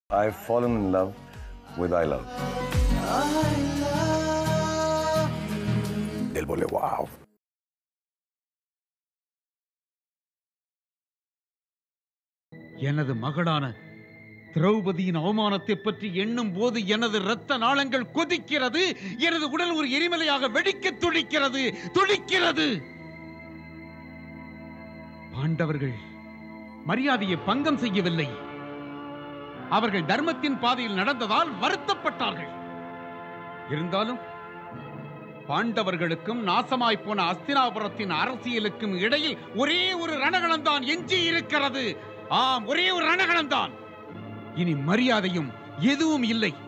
I've fallen in love with I Love. Él volé, wow. எனது மகளான திரௌபதியின் அவமானத்தை பற்றி எண்ணும் போது எனது இரத்த நாளங்கள் கொதிக்கிறது எனது உடல் ஒரு எரிமலையாக வெடிக்க துடிக்கிறது துடிக்கிறது பாண்டவர்கள் மரியாதையை பங்கம் செய்யவில்லை அவர்கள் தர்மத்தின் பாதையில் நடந்ததால் வருத்தப்பட்டார்கள் இருந்தாலும் பாண்டவர்களுக்கும் நாசமாய் போன அஸ்தினாபுரத்தின் அரசியலுக்கும் இடையில் ஒரே ஒரு ரணகலம் தான் எஞ்சி இருக்கிறது ஆம் ஒரே ஒரு ரணகலம் தான் இனி மரியாதையும் எதுவும் இல்லை